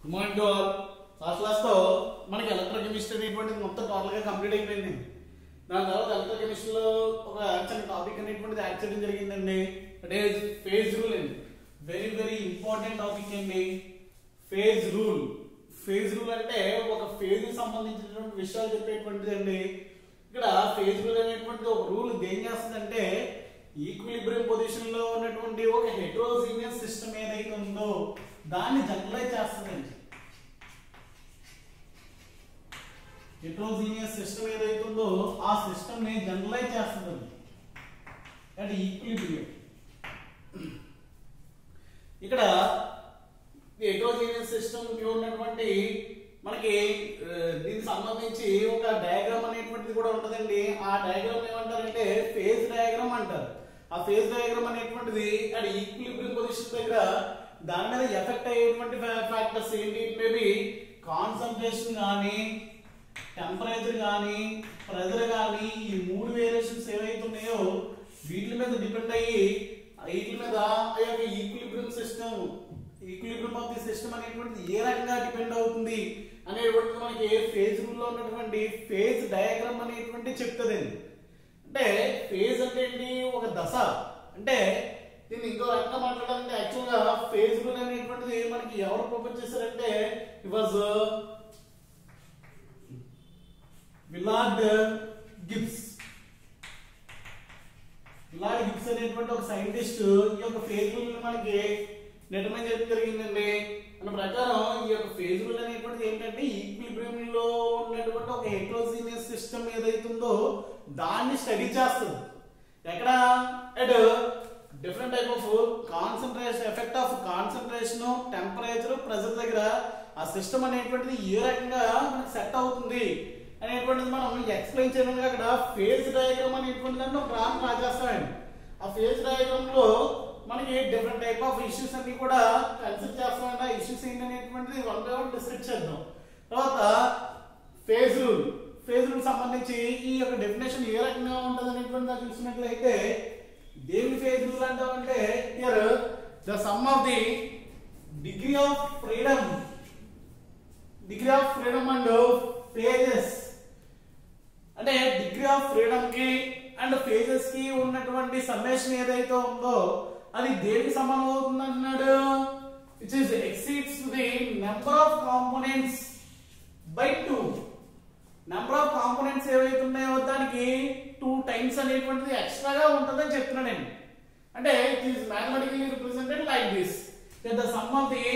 Good morning to all first class తో మనకి electrochemistry అనేటువంటిది మొత్తం టోటల్ గా కంప్లీట్ అయిపోయింది దాని తర్వాత ఎలక్ట్రోకెమిస్ట్రీలో ఒక చిన్న టాపిక్ అనేటువంటిది యాడ్ చేయడం జరిగిందండి దట్ ఈస్ ఫేజ్ రూల్ అండి వెరీ వెరీ ఇంపార్టెంట్ టాపిక్ అండి ఫేజ్ రూల్ ఫేజ్ రూల్ అంటే ఒక ఫేజ్ కి సంబంధించినటువంటి విషయాలు చెప్పేటువంటిది అండి ఇక్కడ ఫేజ్ రూల్ అనేటువంటిది ఒక రూల్ ఏం చేస్తుందంటే ఈక్విలిబ్రియం పొజిషన్ లో ఉన్నటువంటి ఒక హెట్రోజీనియస్ సిస్టమ్ ఏదైతే ఉందో దాన్ని జనరలైజ్ చేస్తుందండి హెట్రోజీనియస్ సిస్టమ్ ఏదైతే ఉందో ఆ సిస్టమ్ ని జనరలైజ్ చేస్తుందండి అంటే ఈక్విలిబ్రియం ఇక్కడ హెట్రోజీనియస్ సిస్టమ్ కి ఉన్నటువంటి మనకి ఆ, దీనికి సంబంధించి ఒక డయాగ్రామ్ అనేటువంటిది కూడా ఉంటదండి ఆ డయాగ్రామ్ ఏమంటారంటే ఫేజ్ డయాగ్రామ్ అంటారు ఆ ఫేజ్ డయాగ్రామ్ అనేటువంటిది అది ఈక్విలిబ్రియం పొజిషన్ దగ్గర దాని మీద ఎఫెక్ట్ అయ్యేటువంటి ఫ్యాక్టర్స్ ఏంటి మేబీ కాన్సన్ట్రేషన్ కానీ టెంపరేచర్ కానీ ప్రెజర్ కానీ ఈ మూడు వేరియేషన్స్ ఏవైతే ఉన్నాయో వీటి మీద డిపెండ్ అయ్యి వీటి మీద ఆ యొక్క equilibrium system equilibrium of the system అనేటువంటిది ఏ రకంగా డిపెండ్ అవుతుంది అనేటువంటిది మనకి ఫేజ్ రూల్ లో ఉన్నటువంటి ఫేజ్ డయాగ్రామ్ అనేటువంటి చెప్తుందండి అంటే ఫేజ్ అంటే ఏంటి ఒక దశ అంటే దీన్ని ఇంకో రకంగా మాట్లాడాలంటే యాక్చువల్ గా ఫేజ్ రూల్ అనేటువంటిది మనకి ఎవరు ప్రపోజ్ చేశారంటే it was Willard Gibbs Willard Gibbs అనేటువంటి ఒక సైంటిస్ట్ ఈ యొక్క ఫేజ్ రూల్ మనకి నిర్ణయం చేయడం జరిగిందండి మన ప్రకారం ఈ యొక్క ఫేజ్ రూల్ అనేటువంటిది ఏంటంటే ఈక్విలిబ్రియం లో ఉన్నటువంటి ఒక హెట్రోజీనియస్ సిస్టమ్ ఏదైతే ఉందో దాన్ని స్టడీ చేస్తుంది ఎక్కడ at different type of concentration effect of concentration temperature pressure దగ్గర ఆ సిస్టమ్ అనేటువంటిది ఏ రకంగా మనకి సెట్ అవుతుంది అనేటువంటిది మనం ఎక్స్ప్లెయిన్ చేయడానికి అక్కడ ఫేజ్ డయాగ్రామ్ అనేటువంటి దాన్ని ఒక గ్రాఫ్ డ్రా చేస్తామండి ఆ ఫేజ్ డయాగ్రామ్ లో మనకి డిఫరెంట్ టైప్ ఆఫ్ ఇష్యూస్ అన్ని కూడా కన్సిడర్ చేస్తామండి ఆ ఇష్యూస్ ఏంటి అనేటువంటిది వన్ బై వన్ డిస్కస్ చేద్దాం తర్వాత ఫేజ్ రూల్ ఫేజ్ రూల్ సంబంధించి ఈ యొక్క డెఫినేషన్ ఏ రకంగా ఉంటుంది అనేటువంటి దాన్ని చూసినట్లయితే దేని ఫేజ్ రూల్ అంటామంటే here the sum of the degree of freedom degree of freedom and phases అంటే డిగ్రీ ఆఫ్ ఫ్రీడమ్ కి అండ్ ఫేజెస్ కి ఉన్నటువంటి సమ్మేషన్ ఏదైతే ఉందో అది దేనికి సమానం అవుతుంది అంటున్నాడు which is exceeds the number of components by two number of components ఏవైతే ఉన్నాయో దానికి టూ టైమ్స్ అనేటువంటిది ఎక్స్ట్రాగా ఉంటుందని చెప్తున్నాను నేను అంటే it is mathematically represented like this the sum of the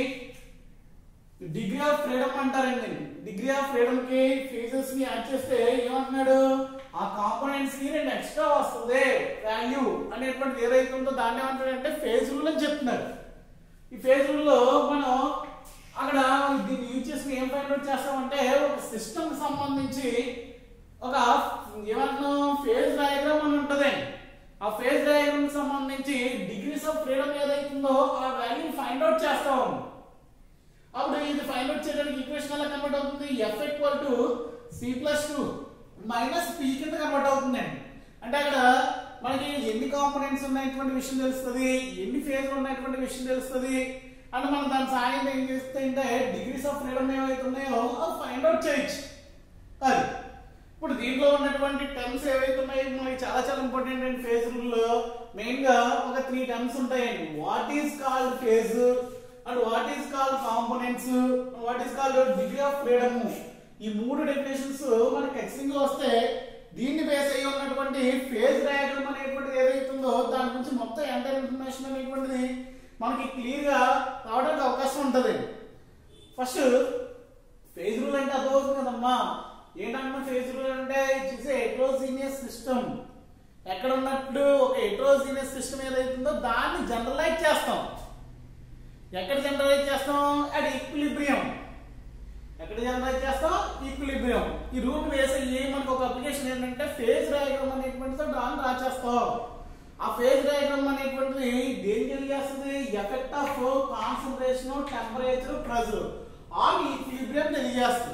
degree of freedom అంటారండి డిగ్రీ ఆఫ్ ఫ్రీడమ్ కి ఫీజెస్ ని యాడ్ చేస్తే ఏమంటున్నాడు ఆ కాంపోనెంట్స్ కి రెండు ఎక్స్ట్రా వస్తుంది వాల్యూ అనేటువంటిది ఏదైతే ఉందో దాన్ని ఏమంటాడంటే ఫేజ్ రూల్ అని చెప్తున్నారు ఈ ఫేజ్ రూల్ లో మనం అక్కడ దీన్ని యూజ్ చేసుకుని ఏం ఫైండ్ అవుట్ చేస్తామంటే ఒక సిస్టమ్ సంబంధించి ఒక ఏమంటున్నాం ఫేజ్ డయాగ్రామ్ అని ఉంటుంది ఆ ఫేజ్ డయాగ్రామ్ సంబంధించి డిగ్రీస్ ఆఫ్ ఫ్రీడమ్ ఏదైతుందో ఆ వాల్యూ ఫైండ్ అవుట్ చేస్తాం అప్పుడు ఇది ఫైండ్ అవుట్ చేయడానికి ఈక్వేషన్ ఎలా కన్వర్ట్ అవుతుంది F equal to C plus two minus P కింద కన్వర్ట్ అవుతుందండి అంటే అక్కడ మనకి ఎన్ని కాంపోనెంట్స్ ఉన్నటువంటి విషయం తెలుస్తుంది ఎన్ని ఫేజ్ ఉన్నటువంటి విషయం తెలుస్తుంది అండ్ మనం దాని సాయం ఏం చేస్తే అంటే డిగ్రీస్ ఆఫ్ ఫ్రీడమ్ ఏవైతే ఉన్నాయో అవి ఫైండ్ అవుట్ చేయొచ్చు అది ఇప్పుడు దీంట్లో ఉన్నటువంటి టర్మ్స్ ఏవైతే ఉన్నాయో మనకి చాలా చాలా ఇంపార్టెంట్ అండి ఫేజ్ రూల్లో మెయిన్ గా ఒక త్రీ టర్మ్స్ ఉంటాయండి what is called phase and what is called components what is called degree of freedom ఈ మూడు డెఫినేషన్స్ మనకి ఖచ్చితంగా వస్తే దీన్ని బేస్ అయ్యి ఉన్నటువంటి ఫేజ్ డయాగ్రామ్ అనేటువంటిది ఏదైతే ఉందో దాని గురించి మొత్తం ఎంటర్ ఇన్ఫర్మేషన్ అనేటువంటిది మనకి క్లియర్ గా రావడానికి అవకాశం ఉంటుంది ఫస్ట్ ఫేజ్ రూల్ అంటే అర్థమవుతుంది కదమ్మా ఏంటన్నా ఫేజ్ రూల్ అంటే ఇట్స్ హెట్రోజీనియస్ సిస్టమ్ ఎక్కడ ఉన్నట్లు ఒక హెట్రోజీనియస్ సిస్టమ్ ఏదైతుందో దాన్ని జనరలైజ్ చేస్తాం ఎక్కడ జనరలైజ్ చేస్తాం అట్ ఈక్విలిబ్రియం ఎక్కడ జనరలైజ్ చేస్తాం ఈక్విలిబ్రియం ఈ రూట్ వేసే ఏ మనకు ఒక అప్లికేషన్ ఏంటంటే ఫేజ్ డయాగ్రామ్ అనేటువంటితో డ్రాన్ డ్రా చేస్తాం ఆ ఫేజ్ డయాగ్రామ్ అనేటువంటిది దేని తెలియజేస్తుంది effect of concentration temperature pressure on equilibrium తెలియజేస్తుంది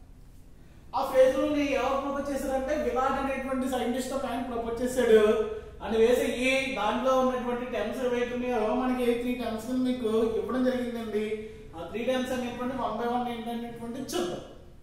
ఆ ఫేజ్ రూల్ ని ఎవరు ప్రపోజ్ చేశారంటే విలాట్ అనేటువంటి సైంటిస్ట్ ఒక ఆయన ప్రపోజ్ చేశాడు అని వేసి దాంట్లో ఉన్నటువంటి టెమ్స్ ఏవైతే ఉన్నాయో మనకి త్రీ టెమ్స్ మీకు ఇవ్వడం జరిగిందండి ఆ త్రీ టైమ్స్ అనేటువంటి వన్ బై వన్ ఏంటనేటువంటి చూద్దాం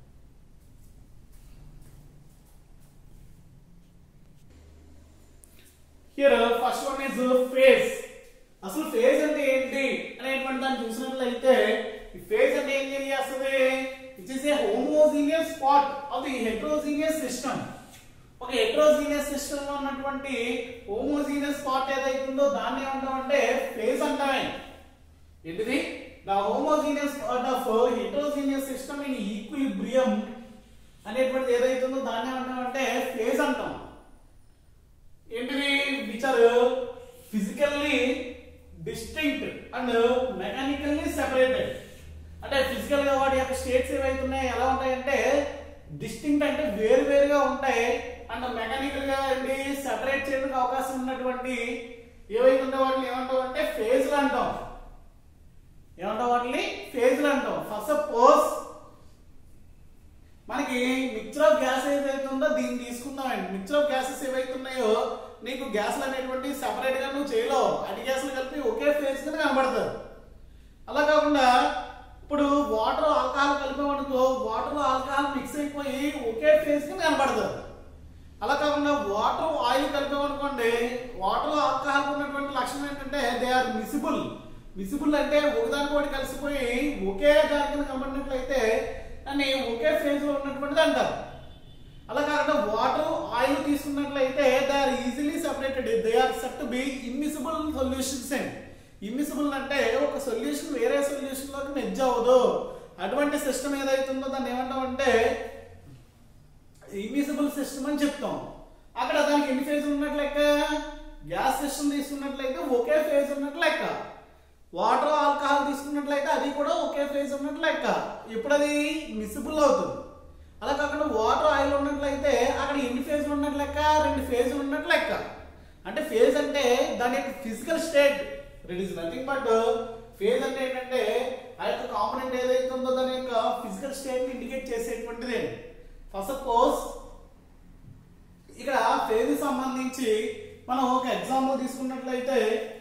here first one is phase అసలు ఫేజ్ అంటే ఏంటి అనేటువంటి దాన్ని చూసినట్లయితే ఈ ఫేజ్ అంటే ఏం తెలియజేస్తుంది it is a homogeneous part of the heterogeneous system ఒక హెట్రోజీనియస్ సిస్టమ్ లో ఉన్నటువంటి హోమోజీనియస్ పార్ట్ ఏదైతుందో దాన్ని ఏమంటామంటే ఫేజ్ అంటామే ఏంటిది the homogeneous part of heterogeneous system in equilibrium అనేటువంటిది ఏదైతుందో దాన్ని ఏమంటామంటే ఫేజ్ అంటాం ఏంటిది which are physically distinct and mechanically separated అంటే ఫిజికల్ గా వాటి యొక్క స్టేట్స్ ఏవైతే ఉన్నాయో ఎలా ఉంటాయంటే డిస్టింక్ట్ అంటే వేరు వేరుగా ఉంటాయి అండ్ మెకానికల్ గా ఏంటి సెపరేట్ చేయడానికి అవకాశం ఉన్నటువంటి ఏవైతే ఉంటే వాటిని ఏమంటాం అంటే ఫేజ్లు అంటాం ఏమంటాం వాటిని ఫేజ్లు అంటాం ఫస్ట్ సపోజ్ మనకి మిక్చర్ ఆఫ్ గ్యాస్ ఏదైతే ఉందో దీన్ని తీసుకుందామండి మిక్చర్ ఆఫ్ గ్యాసెస్ ఏవైతే ఉన్నాయో నీకు గ్యాస్లు అనేటువంటి సెపరేట్ గా నువ్వు చేయలేవు అన్ని గ్యాస్లు కలిపి ఒకే ఫేజ్ కింద కనబడతారు అలా కాకుండా ఇప్పుడు వాటర్ ఆల్కహాల్ కలిపామనుకో వాటర్ ఆల్కహాల్ మిక్స్ అయిపోయి ఒకే ఫేజ్ కింద కనబడతారు అలా కాకుండా వాటర్ ఆయిల్ కలిపామనుకోండి వాటర్ ఆల్కహాల్ ఉన్నటువంటి లక్షణం ఏంటంటే దే ఆర్ మిసిబుల్ మిసిబుల్ అంటే ఒకదానికొకటి కలిసిపోయి ఒకే దాని కింద కనబడినట్లయితే అని ఒకే ఫేజ్ లో ఉన్నటువంటిది అంటారు అలా కాకుండా వాటర్ ఆయిల్ తీసుకున్నట్లయితే they are easily separated they are set to be immiscible solutions and immiscible అంటే ఒక సొల్యూషన్ వేరే సొల్యూషన్ లోకి మెజ్ అవ్వదు అటువంటి సిస్టమ్ ఏదైతుందో దాన్ని ఏమంటామంటే ఇమ్మిసిబుల్ సిస్టమ్ అని చెప్తాం అక్కడ దానికి ఎన్ని ఫేజ్ ఉన్నట్లు లెక్క గ్యాస్ సిస్టమ్ తీసుకున్నట్లయితే ఒకే ఫేజ్ ఉన్నట్లు లెక్క వాటర్ ఆల్కహాల్ తీసుకున్నట్లయితే అది కూడా ఒకే ఫేజ్ ఉన్నట్లు లెక్క ఇప్పుడు అది మిసిబుల్ అవుతుంది అలా కాకుండా వాటర్ ఆయిల్ ఉన్నట్లయితే అక్కడ ఎన్ని ఫేజ్ ఉన్నట్లు లెక్క రెండు ఫేజ్ ఉన్నట్లు లెక్క అంటే ఫేజ్ అంటే దాని యొక్క physical state it is nothing but phase అంటే ఏంటంటే ఆ యొక్క కాంపనెంట్ ఏదైతే ఉందో దాని యొక్క ఫిజికల్ స్టేట్ ని ఇండికేట్ చేసేటువంటిదే ఫస్ట్ సపోజ్ ఇక్కడ ఫేజ్ సంబంధించి మనం ఒక ఎగ్జాంపుల్ తీసుకున్నట్లయితే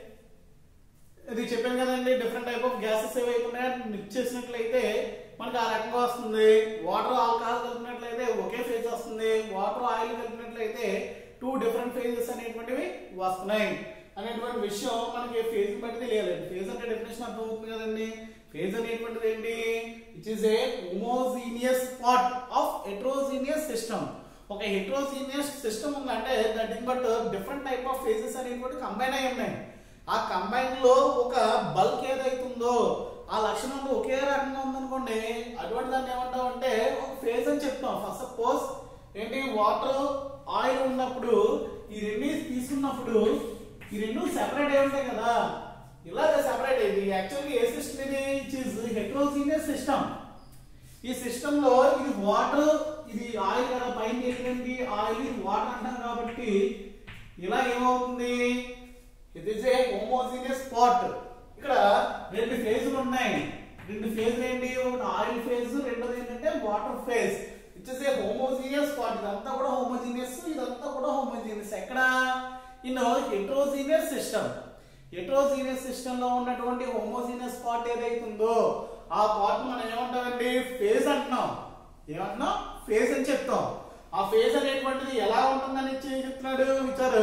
ఇది చెప్పాను కదండి డిఫరెంట్ టైప్ ఆఫ్ గ్యాసెస్ ఏవైతే ఉన్నాయో మిక్స్ చేసినట్లయితే మనకి ఆ రకంగా వస్తుంది వాటర్ ఆల్కహాల్ కలిపినట్లయితే ఒకే ఫేజ్ వస్తుంది వాటర్ ఆయిల్ కలిపినట్లయితే టూ డిఫరెంట్ ఫేజెస్ అనేటువంటివి వస్తున్నాయి అనేటువంటి విషయం మనకి ఫేజ్ బట్టి తెలియాలి ఫేజ్ అంటే డెఫినేషన్ అర్థమవుతుంది కదండి ఫేజ్ అనేటువంటిది ఏంటి it is a homogeneous part of heterogeneous system ఒక హెట్రోజీనియస్ సిస్టమ్ ఉందంటే that in but different type of phases అనేటువంటి కంబైన్ అయి ఉన్నాయి ఆ కంబైన్ లో ఒక బల్క్ ఏదైతుందో ఆ లక్షణం ఒకే రకంగా ఉందనుకోండి అటువంటి దాన్ని ఏమంటాం అంటే ఒక ఫేజ్ అని చెప్తాం ఫస్ట్ సపోజ్ ఏంటి వాటర్ ఆయిల్ ఉన్నప్పుడు ఈ రెండు తీసుకున్నప్పుడు ఈ రెండు సెపరేట్ అయి ఉంటాయి కదా ఇలాగ సెపరేట్ అయింది యాక్చువల్లీ ఏ సిస్టమ్ ఇది ఇట్ ఈస్ హెట్రోజీనియస్ సిస్టమ్ ఈ సిస్టమ్ లో ఇది వాటర్ ఇది ఆయిల్ కదా పైన ఏంటంటే ఆయిల్ ఇది వాటర్ అంటాం కాబట్టి ఇలా ఏమవుతుంది it is a homogeneous part ఇక్కడ రెండు ఫేజులు ఉన్నాయి రెండు ఫేజులు ఏంటి ఒకటి ఆయిల్ ఫేజ్ రెండోది ఏంటంటే water phase it is a homogeneous part ఇదంతా కూడా హోమోజీనియస్ ఇదంతా కూడా హోమోజీనియస్ ఎక్కడ in heterogeneous system heterogeneous system లో ఉన్నటువంటి హోమోజీనియస్ పార్ట్ ఏదైతే ఉందో ఆ పార్ట్ మనం ఏమంటామండి ఫేజ్ అంటున్నాం ఏమంటున్నాం ఫేజ్ అని చెప్తాం ఆ ఫేజ్ అనేటువంటిది ఎలా ఉంటుందని చెప్తున్నాడు విచారు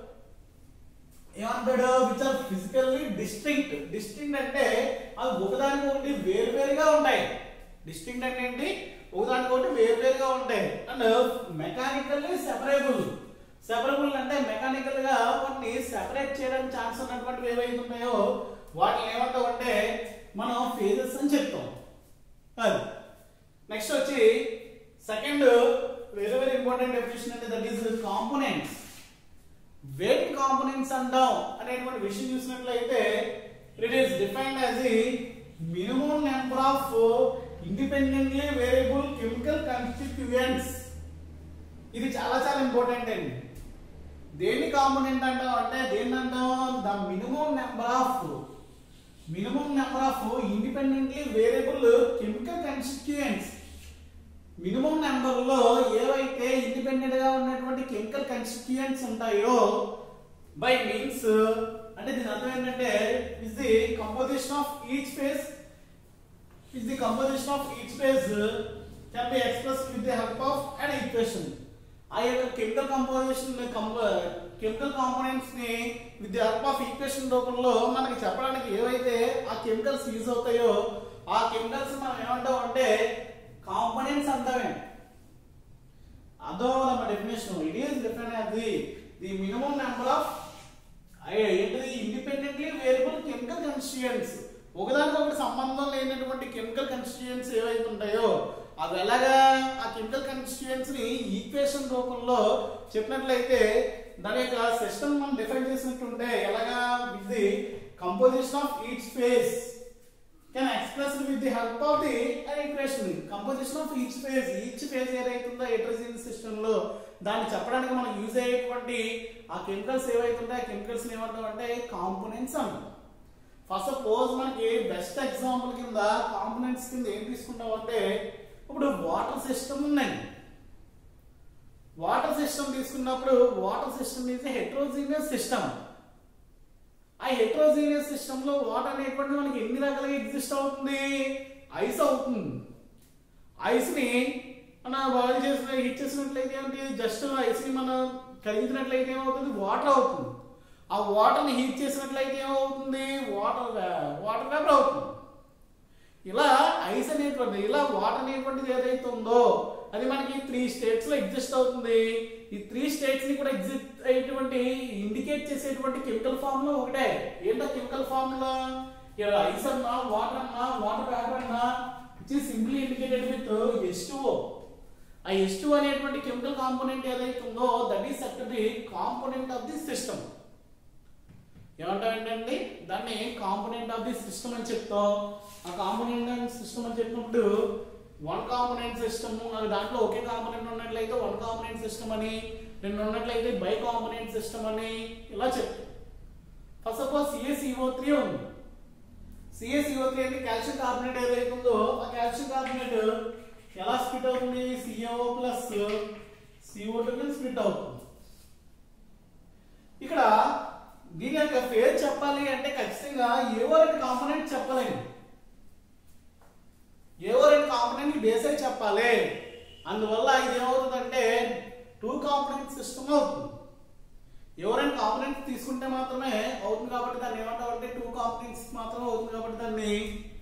ఏమంటాడు which are physically distinct distinct అంటే అవి ఒకదానికి ఒకటి వేరువేరుగా ఉంటాయి డిస్టింక్ట్ అంటే ఏంటి ఒకదానికి ఒకటి వేరువేరుగా ఉంటాయి అండ్ మెకానికల్లీ సెపరేబుల్ సెపరేబుల్ అంటే మెకానికల్ గా వాటిని సెపరేట్ చేయడానికి ఛాన్స్ ఉన్నటువంటివి ఏవైతే ఉన్నాయో వాటిని ఏమంటాం అంటే మనం ఫేజెస్ అని చెప్తాం అది నెక్స్ట్ వచ్చి second very very important definition అంటే దట్ ఈస్ కాంపోనెంట్స్ వేటి కాంపోనెంట్స్ అంటాం అనేటువంటి విషయం చూసినట్లయితే it is defined as the minimum number of independently variable chemical constituents ఇది చాలా చాలా ఇంపార్టెంట్ అండి దేని కాంపోనెంట్ అంటాం అంటే దేన్ని అంటాం the minimum number of minimum number of independently variable chemical constituents minimum number లో ఏవైతే ఇండిపెండెంట్ గా ఉన్నటువంటి కెమికల్ కాన్స్టిట్యూయెంట్స్ ఉంటాయో బై మీన్స్ అంటే దీని అర్థం ఏంటంటే is the composition of each phase is the composition of each phase uh, can be expressed with the help of an equation. ఆ యొక్క కెమికల్ కంపోజిషన్ కెమికల్ కాంపోనెంట్స్ ని with the help of equation రూపంలో మనకి చెప్పడానికి ఏవైతే ఆ chemicals use అవుతాయో ఆ కెమికల్స్ మనం ఏమంటాం అంటే కాంపోనెంట్స్ అంటామే అదో మన definition it is different as the the minimum number of ఏంటిది ఇండిపెండెంట్లీ వేరియబుల్ కెమికల్ కన్స్టిట్యూయెంట్స్ ఒకదానికొకటి సంబంధం లేనటువంటి కెమికల్ కన్స్టిట్యూయెంట్స్ ఏవైతే ఉంటాయో అవి ఎలాగా ఆ కెమికల్ కన్స్టిట్యూయెంట్స్ ని ఈక్వేషన్ రూపంలో చెప్పినట్లయితే దాని యొక్క సిస్టమ్ మనం డిఫైన్ చేసినట్టుంటే ఎలాగా with the composition of each phase can express with the help of the equation composition of each phase each phase ఏదైతుందో హెట్రోజీనియస్ సిస్టమ్ లో దాన్ని చెప్పడానికి మనం యూజ్ అయ్యేటువంటి ఆ కెమికల్స్ ఏవైతే ఉంటాయో ఆ కెమికల్స్ ఏమంటాం అంటే కాంపోనెంట్స్ అంటాం ఫస్ట్ సపోజ్ మనకి బెస్ట్ ఎగ్జాంపుల్ కింద కాంపోనెంట్స్ కింద ఏం తీసుకుంటాం అంటే ఇప్పుడు వాటర్ సిస్టమ్ ఉందండి వాటర్ సిస్టమ్ తీసుకున్నప్పుడు water system is heterogeneous system ఆ హెట్రోజీనియస్ సిస్టమ్ లో వాటర్ అనేటువంటి మనకి ఎన్ని రకాలుగా ఎగ్జిస్ట్ అవుతుంది ఐస్ అవుతుంది ఐస్ ని మన బాయిల్ చేసిన హీట్ చేసినట్లయితే ఏంటి జస్ట్ ఐస్ ని మనం కరిగించినట్లయితే ఏమవుతుంది వాటర్ అవుతుంది ఆ వాటర్ ని హీట్ చేసినట్లయితే ఏమవుతుంది వాటర్ వాటర్ వేపర్ అవుతుంది ఇలా ఐస్ అనేటువంటి ఇలా వాటర్ అనేటువంటిది ఏదైతే ఉందో అది మనకి త్రీ స్టేట్స్ లో ఎగ్జిస్ట్ అవుతుంది ఈ త్రీ స్టేట్స్ ని కూడా ఎగ్జిస్ట్ అయ్యేటువంటి ఇండికేట్ చేసేటువంటి కెమికల్ ఫామ్ లో ఒకటే ఏంటో కెమికల్ ఫామ్ లో ఐస్ అన్నా వాటర్ అన్నా వాటర్ వేపర్ అన్నా it is simply indicated with S ఆ ఎస్ అనేటువంటి కెమికల్ కాంపోనెంట్ ఏదైతే ఉందో that is at the component of the system ఏమంటాం ఏంటండి దాన్ని కాంపోనెంట్ ఆఫ్ ది సిస్టమ్ అని చెప్తాం ఆ కాంపోనెంట్ సిస్టమ్ అని చెప్పినప్పుడు వన్ కాంపోనెంట్ సిస్టమ్ దాంట్లో ఒకే కాంపోనెంట్ ఉన్నట్లయితే వన్ కాంపోనెంట్ సిస్టమ్ అని రెండు ఉన్నట్లయితే బై కాంపోనెంట్ సిస్టమ్ అని ఇలా చెప్తాం first of all C S E O three ఉంది సిఎస్ఈఓ త్రీ అంటే కాల్షియం కార్బోనేట్ ఏదైతే ఉందో ఆ కాల్షియం కార్బోనేట్ ఎలా స్ప్లిట్ అవుతుంది C O plus C O two split అవుతుంది ఇక్కడ దీని యొక్క పేరు చెప్పాలి అంటే ఖచ్చితంగా ఏవో రెండు కాంపోనెంట్ చెప్పలేము ఏవో రెండు కాంపోనెంట్ బేస్ అయి చెప్పాలి అందువల్ల ఇది ఏమవుతుందంటే టూ కాంపోనెంట్ సిస్టమ్ అవుతుంది ఎవరైనా కాంపోనెంట్స్ తీసుకుంటే మాత్రమే అవుతుంది కాబట్టి దాన్ని ఏమంటారు అంటే టూ కాంపోనెంట్స్ మాత్రమే అవుతుంది కాబట్టి దాన్ని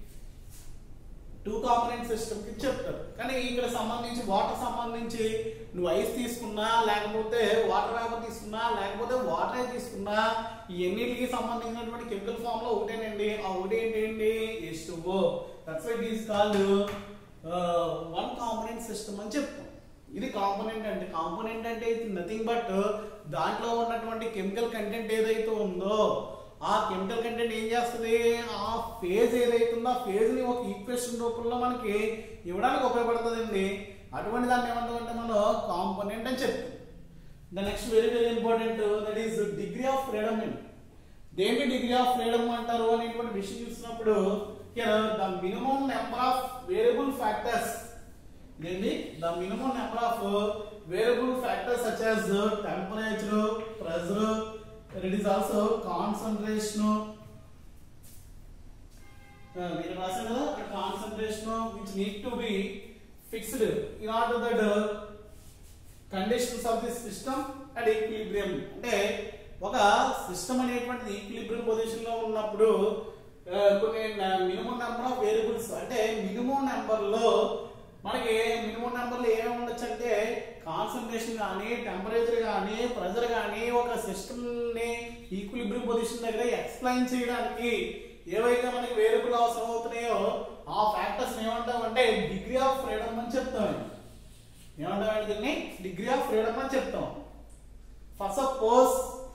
టూ కాంపోనెంట్ సిస్టమ్ కి చెప్తారు కానీ ఇక్కడ సంబంధించి వాటర్ సంబంధించి నువ్వు ఐస్ తీసుకున్నా లేకపోతే వాటర్ వేపర్ తీసుకున్నా లేకపోతే వాటర్ తీసుకున్నా ఈ ఎన్నిటికి సంబంధించినటువంటి కెమికల్ ఫామ్ లో ఒకటేనండి ఆ ఒకటి ఏంటండి S two that's why is called one component system అని చెప్తాం ఇది కాంపోనెంట్ అంటే కాంపోనెంట్ అంటే ఇది నథింగ్ బట్ దాంట్లో ఉన్నటువంటి కెమికల్ కంటెంట్ ఏదైతే ఉందో ఆ కెమికల్ కంటెంట్ ఏం చేస్తుంది ఆ ఫేజ్ ఏదైతే ఉందో ఆ ఫేజ్ ని ఒక ఈక్వేషన్ రూపంలో మనకి ఇవ్వడానికి ఉపయోగపడుతుందండి అటువంటి దాన్ని ఏమంటామంటే మనం కాంపోనెంట్ అని చెప్తాం the next very very important that is degree of freedom దేన్ని డిగ్రీ ఆఫ్ ఫ్రీడమ్ అంటారు అనేటువంటి విషయం చూసినప్పుడు the minimum number of variable factors ఇదేంటి the minimum number of variable factors such as temperature pressure it is also concentration మీరు రాశారు కదా concentration which need to be fixed in order that conditions of the system and equilibrium అంటే ఒక system అనేటువంటిది equilibrium position లో ఉన్నప్పుడు ఆ, కొన్ని మినిమం నెంబర్ ఆఫ్ వేరియబుల్స్ అంటే మినిమం నెంబర్ లో మనకి మినిమం నెంబర్ లో ఏమేమి ఉండొచ్చు అంటే కాన్సన్ట్రేషన్ కానీ టెంపరేచర్ కానీ ప్రెషర్ కానీ ఒక సిస్టమ్ ని ఈక్విలిబ్రియం పొజిషన్ దగ్గర ఎక్స్ప్లెయిన్ చేయడానికి ఏవైతే మనకి వేరియబుల్ అవసరం అవుతున్నాయో ఆ ఫ్యాక్టర్స్ ఏమంటామంటే డిగ్రీ ఆఫ్ ఫ్రీడమ్ అని చెప్తాం ఏమంటామంటే దీన్ని డిగ్రీ ఆఫ్ ఫ్రీడమ్ అని చెప్తాం ఫస్ట్ సపోజ్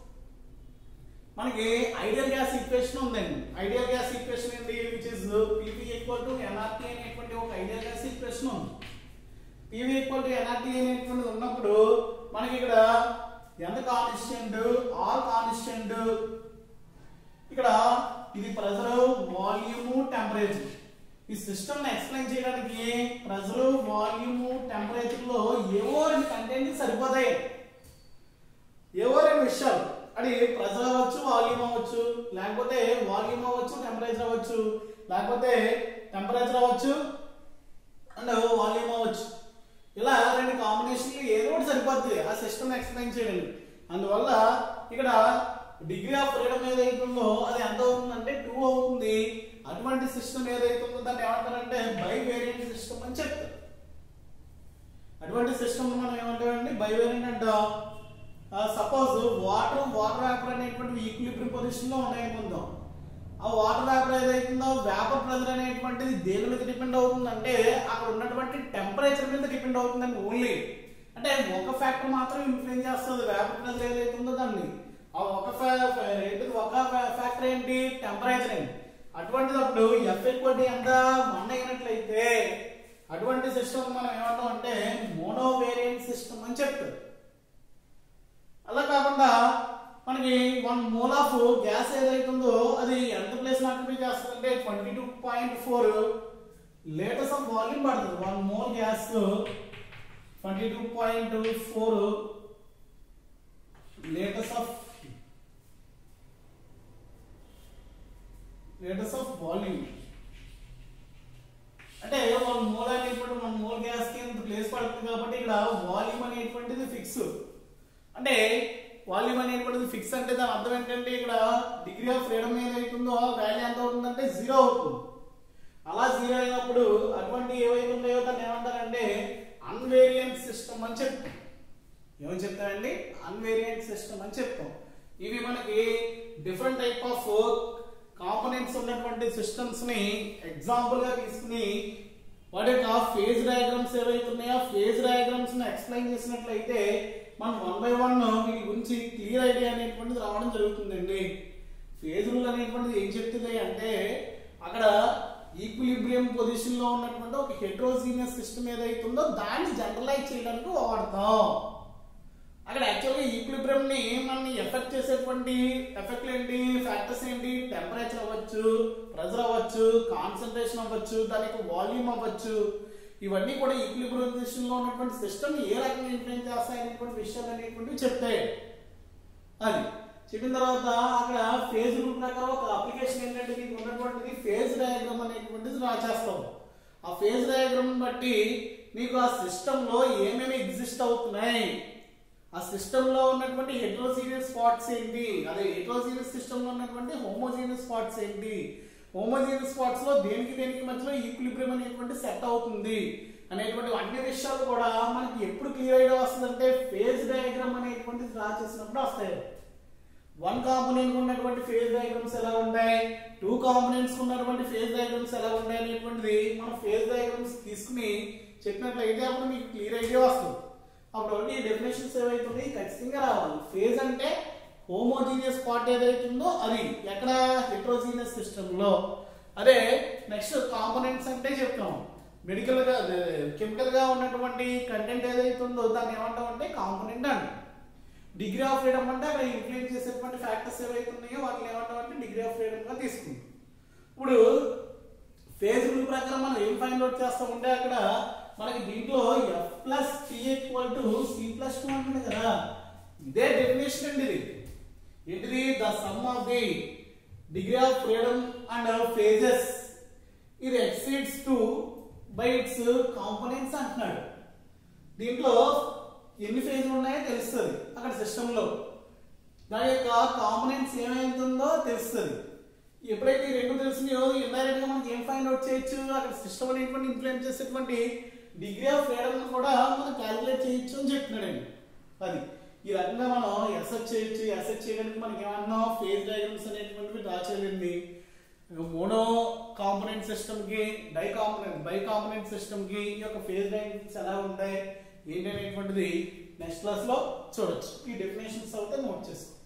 మనకి ఐడియల్ గ్యాస్ ఈక్వేషన్ ఉందండి ఐడియల్ గ్యాస్ ఈక్వేషన్ ఏంటి which is PV equal to NRT అనేటువంటి ఒక ఐడియల్ గ్యాస్ ఈక్వేషన్ ఉంది పివి ఈక్వల్ టు ఎన్ఆర్టీ అనేటువంటిది ఉన్నప్పుడు మనకి ఇక్కడ ఎంత కాన్స్టెంట్ ఆల్ కాన్స్టెంట్ ఇక్కడ ఇది ప్రెషర్ వాల్యూమ్ టెంపరేచర్ ఈ సిస్టమ్ ని ఎక్స్ప్లెయిన్ చేయడానికి ప్రెషర్ వాల్యూమ్ టెంపరేచర్ లో ఏవో రెండు కంటెంట్ సరిపోతాయి ఏవో రెండు విషయాలు అది ప్రెషర్ అవ్వచ్చు వాల్యూమ్ అవ్వచ్చు లేకపోతే వాల్యూమ్ అవ్వచ్చు టెంపరేచర్ అవ్వచ్చు లేకపోతే టెంపరేచర్ అవ్వచ్చు అండ్ వాల్యూమ్ అవ్వచ్చు ఇలా రెండు కాంబినేషన్లు ఏదో ఒకటి సరిపోద్ది ఆ సిస్టమ్ ఎక్స్ప్లెయిన్ చేయడానికి అందువల్ల ఇక్కడ డిగ్రీ ఆఫ్ ఫ్రీడమ్ ఏదైతుందో అది ఎంత అవుతుందంటే టూ అవుతుంది అటువంటి సిస్టమ్ ఏదైతుందో దాన్ని ఏమంటారంటే బై వేరియంట్ సిస్టమ్ అని చెప్తారు అటువంటి సిస్టమ్ మనం ఏమంటామండి బై వేరియంట్ అంటాం సపోజ్ వాటర్ వాటర్ వేపర్ అనేటువంటి ఈక్విలిబ్రియం పొజిషన్ లో ఉన్నాయనుకుందాం ఆ వాటర్ వేపర్ ఏదైతుందో వేపర్ ప్రెజర్ అనేటువంటిది దేని మీద డిపెండ్ అవుతుందంటే అక్కడ ఉన్నటువంటి టెంపరేచర్ మీద డిపెండ్ అవుతుందండి ఓన్లీ అంటే ఒక ఫ్యాక్టర్ మాత్రం ఇన్ఫ్లుయెన్స్ చేస్తుంది వేపర్ ప్రెజర్ ఏదైతుందో దాన్ని ఆ ఒక fa- ఏంటిది ఒక ఫ్యాక్టర్ ఏంటి టెంపరేచర్ ఏంటి అటువంటిదప్పుడు ఎఫ్ ఈక్వల్ ఎంత వన్ అయినట్లయితే అటువంటి సిస్టమ్ మనం ఏమంటాం అంటే మోనో వేరియంట్ సిస్టమ్ అని చెప్తారు అలా కాకుండా మనకి వన్ మోల్ ఆఫ్ గ్యాస్ ఏదైతుందో అది ఎంత ప్లేస్ ఆక్యుపై చేస్తుందంటే twenty two point four litres of volume పడుతుంది one mole gas twenty two point four litres of litres of volume అంటే వన్ మోల్ అనేటువంటి వన్ మోల్ గ్యాస్ కి ఇంత ప్లేస్ పడుతుంది కాబట్టి ఇక్కడ వాల్యూమ్ అనేటువంటిది ఫిక్స్ అంటే వాల్యూమ్ అనేటువంటిది ఫిక్స్ అంటే దాని అర్థం ఏంటంటే ఇక్కడ డిగ్రీ ఆఫ్ ఫ్రీడమ్ ఏదైతుందో వాల్యూ ఎంత అవుతుందంటే జీరో అవుతుంది అలా జీరో అయినప్పుడు అటువంటి ఏవైతే ఉన్నాయో దాన్ని ఏమంటారంటే అన్వేరియంట్ సిస్టమ్ అని చెప్తాం ఏమని చెప్తామండి అన్వేరియంట్ సిస్టమ్ అని చెప్తాం ఇవి మనకి డిఫరెంట్ టైప్ ఆఫ్ కాంపోనెంట్స్ ఉన్నటువంటి సిస్టమ్స్ ని ఎగ్జాంపుల్ గా తీసుకుని వాటి యొక్క ఫేజ్ డయాగ్రామ్స్ ఏవైతే ఉన్నాయో ఫేజ్ డయాగ్రామ్స్ ని ఎక్స్ప్లెయిన్ చేసినట్లయితే మనం వన్ బై వన్ వీటి గురించి క్లియర్ ఐడియా అనేటువంటిది రావడం జరుగుతుందండి ఫేజ్ రూల్ అనేటువంటిది ఏం చెప్తుంది అంటే అక్కడ ఈక్విలిబ్రియం పొజిషన్ లో ఉన్నటువంటి ఒక హెట్రోజీనియస్ సిస్టమ్ ఏదైతే ఉందో దాన్ని జనరలైజ్ చేయడానికి వాడతాం అక్కడ యాక్చువల్గా ఈక్విలిబ్రియం ని మనని ఎఫెక్ట్ చేసేటువంటి ఎఫెక్ట్లు ఏంటి ఫ్యాక్టర్స్ ఏంటి టెంపరేచర్ అవ్వచ్చు ప్రెజర్ అవ్వచ్చు కాన్సన్ట్రేషన్ అవ్వచ్చు దానికి వాల్యూమ్ అవ్వచ్చు ఇవన్నీ కూడా ఈక్విలిబ్రియం పొజిషన్ లో ఉన్నటువంటి సిస్టమ్ ఏ రకంగా ఇన్ఫ్లుయెన్స్ చేస్తాయి అనేటువంటి విషయాలు అనేటువంటివి చెప్తాయి అది చెప్పిన తర్వాత అక్కడ ఫేజ్ రూల్ ప్రకారం ఒక అప్లికేషన్ ఏంటంటే మీకు ఉన్నటువంటిది ఫేజ్ డయాగ్రామ్ అనేటువంటిది డ్రా చేస్తాం ఆ ఫేజ్ డయాగ్రామ్ బట్టి మీకు ఆ సిస్టమ్ లో ఏమేమి ఎగ్జిస్ట్ అవుతున్నాయి ఆ సిస్టమ్ లో ఉన్నటువంటి హెట్రోజీనియస్ స్పాట్స్ ఏంటి అదే హెట్రోజీనియస్ సిస్టమ్ లో ఉన్నటువంటి హోమోజీనియస్ స్పాట్స్ ఏంటి హోమోజీనియస్ స్పాట్స్ లో దేనికి దేనికి మధ్యలో ఈక్విలిబ్రియం అనేటువంటి సెట్ అవుతుంది అనేటువంటి అన్ని విషయాలు కూడా మనకి ఎప్పుడు క్లియర్ ఐడియా వస్తుందంటే ఫేజ్ డయాగ్రామ్ అనేటువంటిది డ్రా చేసినప్పుడు వస్తాయి వన్ కాంపోనెంట్ ఉన్నటువంటి ఫేజ్ డయాగ్రామ్స్ ఎలా ఉంటాయి టూ కాంపోనెంట్స్ ఉన్నటువంటి ఫేజ్ డయాగ్రామ్స్ ఎలా ఉంటాయి అనేటువంటిది మనం ఫేజ్ డయాగ్రామ్స్ తీసుకుని చెప్పినట్లయితే అప్పుడు మీకు క్లియర్ ఐడియా వస్తుంది అప్పుడు ఈ డెఫినేషన్స్ ఏవైతున్నాయి ఖచ్చితంగా రావాలి ఫేజ్ అంటే హోమోజీనియస్ పార్ట్ ఏదైతుందో అది ఎక్కడ హెట్రోజీనియస్ సిస్టమ్ లో అదే నెక్స్ట్ కాంపోనెంట్స్ అంటే చెప్తాం మెడికల్ గా కెమికల్ గా ఉన్నటువంటి కంటెంట్ ఏదైతుందో దాన్ని ఏమంటాం అంటే కాంపోనెంట్ అంటాం డిగ్రీ ఆఫ్ ఫ్రీడమ్ అంటే అక్కడ ఇన్ఫ్లుయెన్స్ చేసేటువంటి ఫ్యాక్టర్స్ ఏవైతే ఉన్నాయో వాటిని ఏమంటాం అంటే డిగ్రీ ఆఫ్ ఫ్రీడమ్ గా తీసుకుంటాం ఇప్పుడు ఫేజ్ రూల్ ప్రకారం మనం ఏం ఫైండ్ అవుట్ చేస్తామంటే అక్కడ మనకి దీంట్లో F plus T equal to C plus two అంటుంది కదా ఇదే డెఫినేషన్ అండి ఇది ఏంటిది the sum of the degree of freedom and phases ఇది exceeds two by its components అంటున్నాడు దీంట్లో ఎన్ని ఫేజ్లు ఉన్నాయో తెలుస్తుంది అక్కడ సిస్టమ్ లో దాని యొక్క కాంపోనెంట్స్ ఏమైతుందో తెలుస్తుంది ఎప్పుడైతే ఈ రెండు తెలిసినాయో ఇండైరెక్ట్ గా మనకి ఏం ఫైండ్ అవుట్ చేయొచ్చు అక్కడ సిస్టమ్ అనేటువంటి ఇన్ఫ్లుయెన్స్ చేసేటువంటి డిగ్రీ ఆఫ్ ఫ్రీడమ్ కూడా మనం క్యాలిక్యులేట్ చేయొచ్చు అని చెప్తున్నాడండి అది ఈ రకంగా మనం ఎస్ఎచ్ చేయొచ్చు ఎస్ఎచ్ చేయడానికి మనకి ఏమన్నా ఫేజ్ డయాగ్రామ్స్ అనేటువంటివి డ్రా చేయాలండి మోనో కాంపోనెంట్ సిస్టమ్ కి di component bi component system కి ఈ యొక్క ఫేజ్ డయాగ్రామ్స్ ఎలా ఉంటాయి ఏంటి అనేటువంటిది నెక్స్ట్ క్లాస్ లో చూడొచ్చు ఈ డెఫినేషన్స్ అయితే నోట్ చేసుకో